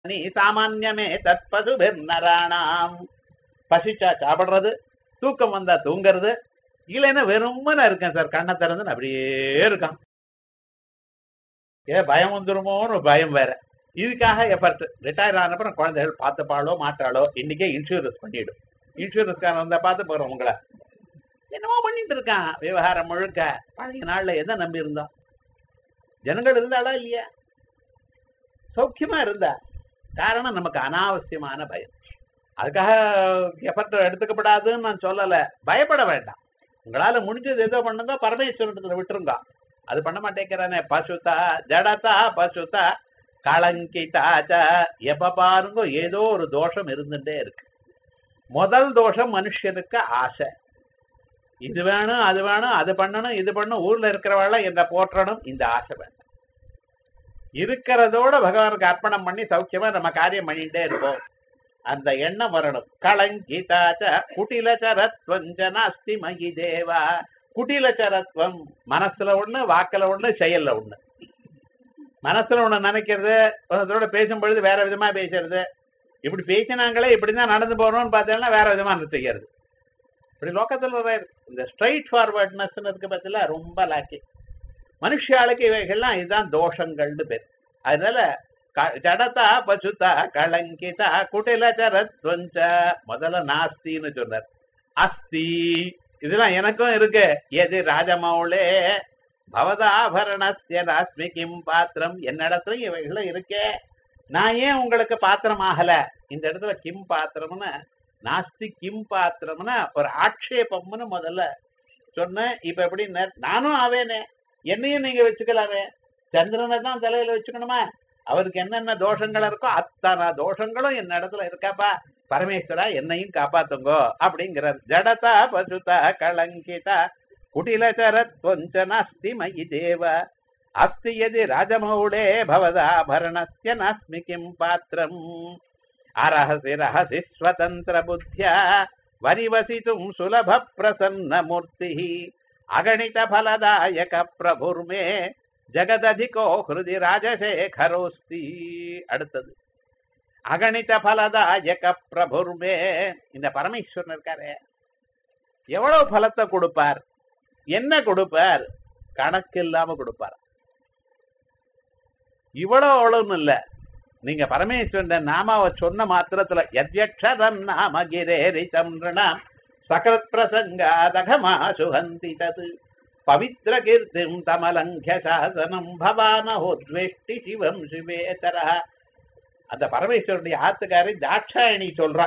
நீ சாமான்யமே தற்பது நராணாம் பசிச்சா சாப்பிடுறது தூக்கம் வந்தா தூங்குறது இல்லைன்னா வெறுமன இருக்கேன் சார் கண்ணை திறந்து அப்படியே இருக்கான் ஏ பயம் வந்துருமோன்னு ஒரு பயம் வேற இதுக்காக எஃபர்ட் ரிட்டையர் ஆனப்புறம் குழந்தைகள் பார்த்துப்பாளோ மாட்டாளோ இன்னைக்கே இன்சூரன்ஸ் பண்ணிடும் இன்சூரன்ஸ்காரன் வந்தா பார்த்து போறோம் உங்களை என்னமோ பண்ணிட்டு இருக்கான் விவகாரம் முழுக்க பழைய நாள்ல எதை நம்பி இருந்தோம் ஜனங்கள் இருந்தாளா இல்லையா சௌக்கியமா இருந்தா காரணம் நமக்கு அனாவசியமான பயம் அதுக்காக எஃபர்ட் எடுத்துக்கப்படாதுன்னு நான் சொல்லல பயப்பட வேண்டாம் உங்களால முடிஞ்சது ஏதோ பண்ணதோ பரமேஸ்வரத்துல விட்டுருங்க அது பண்ண மாட்டேங்கிறானே பசுதா ஜடதா பசுதா களங்கிதாச்ச எப்ப பாருங்க ஏதோ ஒரு தோஷம் இருந்துட்டே இருக்கு முதல் தோஷம் மனுஷனுக்கு ஆசை இது வேணும் அது வேணும் அது பண்ணணும் இது பண்ணணும் ஊர்ல இருக்கிறவாள என்ன போற்றணும் இந்த ஆசை வேண்டாம் இருக்கிறதோட பகவானுக்கு அர்ப்பணம் பண்ணி சௌக்கியமா நம்ம காரியம் பண்ணிட்டே இருப்போம் அந்த எண்ணம் வரணும் களங்கிதாச்ச குட்டிலச்சரத்வஞ்ச நாஸ்தி மகி தேவா குட்டிலச்சரத்வம் மனசுல ஒண்ணு வாக்குல ஒண்ணு செயல்ல ஒண்ணு மனசுல ஒண்ணு நினைக்கிறது ஒருத்தரோட பேசும்பொழுது வேற விதமா பேசுறது இப்படி பேசினாங்களே இப்படிதான் நடந்து போறோம்னு பார்த்தீங்கன்னா வேற விதமா செய்யறது இப்படி லோக்கத்துல வர இந்த ஸ்ட்ரைட் ஃபார்வர்ட்னஸ் இருக்கு பத்தில ரொம்ப லாக்கி மனுஷாளுக்கு இவைகள்லாம் இதுதான் தோஷங்கள்னு பேர் அதனால க- ஜடதா பசுதா களங்கிதா குட்டிலச்சரத்வஞ்ச முதல்ல நாஸ்தின்னு சொன்னார் அஸ்தி இதெல்லாம் எனக்கும் இருக்கு எது ராஜமௌளே பவதாபரணஸ்ய ராஸ்மி கிம் பாத்திரம் என்னிடத்துலயும் இவைகளும் இருக்கே நான் ஏன் உங்களுக்கு பாத்திரம் ஆகல இந்த இடத்துல கிம் பாத்திரம்னு நாஸ்தி கிம் பாத்திரம்னு ஒரு ஆட்சேபம்னு முதல்ல சொன்னேன் இப்ப எப்படி நானும் ஆவேனே என்னையும் நீங்க வச்சுக்கலாமே சந்திரனை தான் தலையில வச்சுக்கணுமா அவருக்கு என்னென்ன தோஷங்கள் இருக்கோ அத்தனை தோஷங்களும் என்ன இடத்துல இருக்காப்பா பரமேஸ்வரா என்னையும் காப்பாத்துங்கோ அப்படிங்கிறார் ஜடதா பசுதா களங்கிதா குட்டிலச்சரத்வஞ்ச நாஸ்தி மயி தேவ அஸ்தி யதி ராஜமௌளே பவதாபரணஸ்ய நாஸ்மி கிம் பாத்திரம் அரஹசி ரஹசி ஸ்வதந்திர புத்தியா வரிவசித்தும் சுலப பிரசன்ன மூர்த்தி அகணித ஃபலதாயக பிரபுர்மே ஜெகததிகோ ஹிருதி ராஜசேகரோஸ்தி அடுத்தது அகணித ஃபலதாயக பிரபுர்மே இந்த பரமேஸ்வரன் இருக்காரே எவ்வளவு பலத்தை கொடுப்பார் என்ன கொடுப்பார் கணக்கு இல்லாம கொடுப்பார் இவ்வளவு அவ்வளவுன்னு இல்ல நீங்க பரமேஸ்வரன் நாமாவை சொன்ன மாத்திரத்துல எத்யக்ஷரம் நாம கிரேரி சம்ரணாம் சகத் பிரசங்காதகமா சுகந்தி தது பவித்ர கீர்த்திம் தமலங்கிய சாசனம் பவானஹோத்வேஷ்டி சிவம் சிவேதர அந்த பரமேஸ்வரனுடைய ஆத்துக்காரி தாட்சாயணி சொல்றா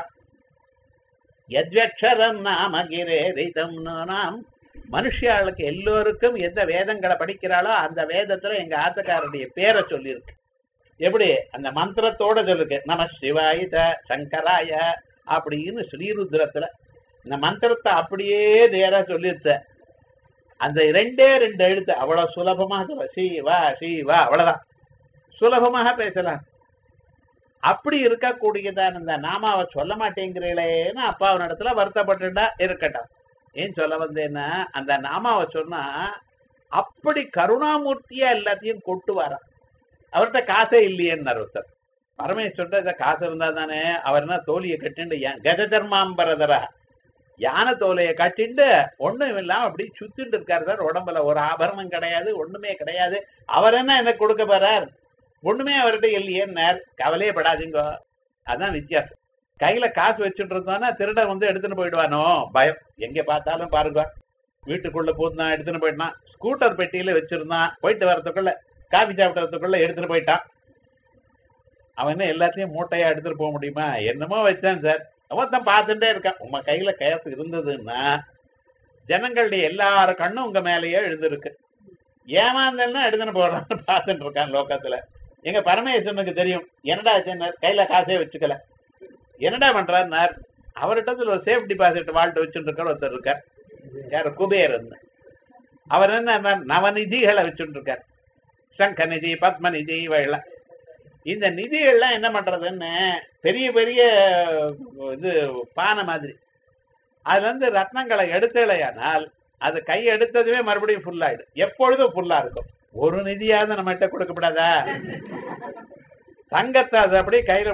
எத்வக்ஷரம் நாம கிரேரிதம் நாம் மனுஷியாளுக்கு எல்லோருக்கும் எந்த வேதங்களை படிக்கிறாளோ அந்த வேதத்துல எங்க ஆத்துக்காரருடைய பேரை சொல்லியிருக்கு எப்படி அந்த மந்திரத்தோட சொல்லிருக்கு நம சிவாயுத சங்கராய அப்படின்னு ஸ்ரீருத்ரத்துல இந்த மந்திரத்தை அப்படியே நேரா சொல்லிருத்த அந்த ரெண்டே ரெண்டு எழுத்து அவ்வளவு சுலபமா சொல்ல சிவா சிவா அவ்வளவுதான் சுலபமாக பேசலாம் அப்படி இருக்கக்கூடியதான் இந்த நாமாவை சொல்ல மாட்டேங்கிறீங்களேன்னு அப்பாவின் இடத்துல வருத்தப்பட்டுட்டா இருக்கட்டும் ஏன் சொல்ல வந்தேன்னா அந்த நாமாவை சொன்னா அப்படி கருணாமூர்த்தியா எல்லாத்தையும் கொட்டு வர அவர்கிட்ட காசே இல்லையேன்னு ஒருத்தர் பரமேஸ்வரன் இந்த காசு இருந்தா தானே அவர் என்ன தோழியை கட்டிண்டு ஏன் கஜதர்மாம்பரதரா யானை தோலையை கட்டிண்டு ஒண்ணும் இல்லாம அப்படி சுத்திட்டு இருக்காரு சார் உடம்புல ஒரு ஆபரணம் கிடையாது ஒண்ணுமே கிடையாது அவர் என்ன எனக்கு கொடுக்க போறார் ஒண்ணுமே அவர்கிட்ட இல்லையேன்னார் கவலையே படாதீங்க அதான் வித்தியாசம் கையில காசு வச்சுட்டு இருந்தோம்னா திருடன் வந்து எடுத்துன்னு போயிடுவானோ பயம் எங்க பார்த்தாலும் பாருங்க வீட்டுக்குள்ள போதுதான் எடுத்துன்னு போயிட்டான் ஸ்கூட்டர் பெட்டியில வச்சிருந்தான் போயிட்டு வரதுக்குள்ள காபி சாப்பிடறதுக்குள்ள எடுத்துட்டு போயிட்டான் அவன் என்ன எல்லாத்தையும் மூட்டையா எடுத்துட்டு போக முடியுமா என்னமோ வச்சான் சார் அவன் தான் பார்த்துட்டே இருக்கான் உங்க கையில கேஸ் இருந்ததுன்னா ஜனங்களுடைய எல்லார கண்ணும் உங்க மேலேயே எழுந்திருக்கு ஏமாந்தல்னா எடுத்துன்னு போடுறான்னு பார்த்துட்டு இருக்கான் லோகத்துல எங்க பரமேஸ்வரனுக்கு தெரியும் என்னடா சொன்னார் கையில காசே வச்சுக்கல என்னடா பண்றாருனார் அவர்கிட்ட ஒரு சேஃப் டிபாசிட் வாழ்ட்டு வச்சுட்டு இருக்கார் ஒருத்தர் இருக்கார் யார் குபேரன் அவர் என்ன நவநிதிகளை வச்சுட்டு இருக்கார் சங்க நிதி பத்ம நிதி இவையெல்லாம் இந்த நிதிகள்லாம் என்ன பண்றதுன்னு பெரிய பெரிய இது பானை மாதிரி அதுல இருந்து ரத்னங்களை எடுத்தலையானால் அது கை எடுத்ததுமே மறுபடியும் ஃபுல் ஆயிடும் எப்பொழுதும் ஃபுல்லா இருக்கும் ஒரு நிதியாவது நம்மகிட்ட கொடுக்கப்படாதா தங்கத்தை அது அப்படியே கையில